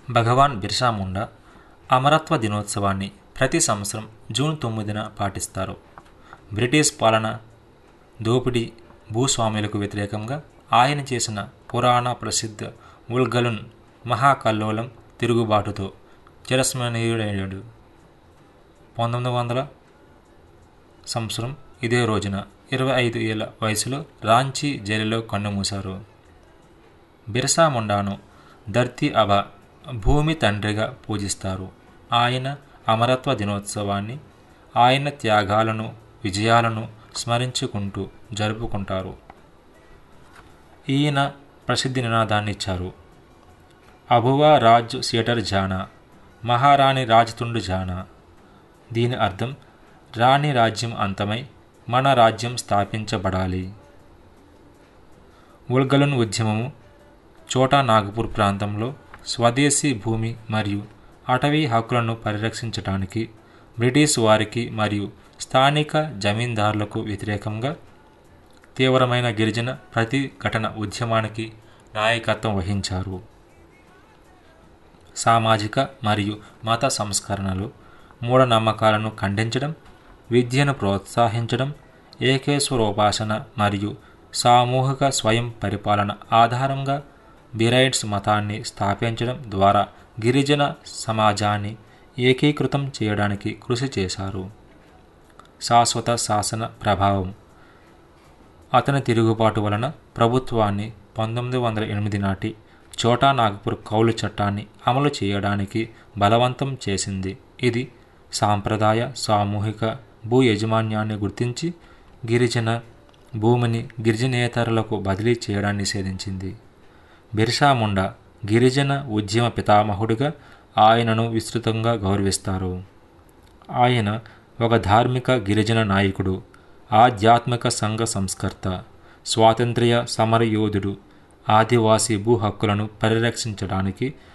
భగవాన్ బిర్సా ముండా అమరత్వ దినోత్సవాన్ని ప్రతి సంవత్సరం జూన్ తొమ్మిదిన పాటిస్తారు బ్రిటిష్ పాలన దోపిడీ భూస్వాములకు వ్యతిరేకంగా ఆయన చేసిన పురాణ ప్రసిద్ధ ఉల్గలున్ మహాకల్లోలం తిరుగుబాటుతో చిరస్మరణీయుడయ్యాడు పంతొమ్మిది వందల సంవత్సరం ఇదే రోజున ఇరవై ఐదు ఏళ్ల వయసులో రాంచీ జైలులో కన్నుమూశారు బిర్సా ముండాను ధర్తీ అబ భూమి తండ్రిగా పూజిస్తారు ఆయన అమరత్వ దినోత్సవాన్ని ఆయన త్యాగాలను విజయాలను స్మరించుకుంటూ జరుపుకుంటారు ఈయన ప్రసిద్ధి నినాదాన్ని ఇచ్చారు అబువా రాజ్ సీటర్ జానా మహారాణి రాజతుండు జానా దీని అర్థం రాణి రాజ్యం అంతమై మన రాజ్యం స్థాపించబడాలి ఉల్గలున్ ఉద్యమము చోటా నాగపూర్ ప్రాంతంలో స్వదేశీ భూమి మరియు అటవీ హక్కులను పరిరక్షించడానికి బ్రిటిష్ వారికి మరియు స్థానిక జమీందారులకు వ్యతిరేకంగా తీవ్రమైన గిరిజన ప్రతిఘటన ఉద్యమానికి నాయకత్వం వహించారు సామాజిక మరియు మత సంస్కరణలు మూఢనమ్మకాలను ఖండించడం విద్యను ప్రోత్సహించడం ఏకేశ్వరోపాసన మరియు సామూహిక స్వయం పరిపాలన ఆధారంగా బిరైట్స్ మతాన్ని స్థాపించడం ద్వారా గిరిజన సమాజాన్ని ఏకీకృతం చేయడానికి కృషి చేశారు శాశ్వత శాసన ప్రభావం అతని తిరుగుబాటు వలన ప్రభుత్వాన్ని పంతొమ్మిది వందల ఎనిమిది నాటి చోటా నాగపూర్ కౌలు చట్టాన్ని అమలు చేయడానికి బలవంతం చేసింది ఇది సాంప్రదాయ సామూహిక భూ యజమాన్యాన్ని గుర్తించి గిరిజన భూమిని గిరిజనేతరులకు బదిలీ చేయడాన్ని నిషేధించింది బిర్సా ముండా గిరిజన ఉద్యమ పితామహుడిగా ఆయనను విస్తృతంగా గౌరవిస్తారు ఆయన ఒక ధార్మిక గిరిజన నాయకుడు ఆధ్యాత్మిక సంఘ సంస్కర్త స్వాతంత్ర్య సమరయోధుడు ఆదివాసీ భూ హక్కులను పరిరక్షించడానికి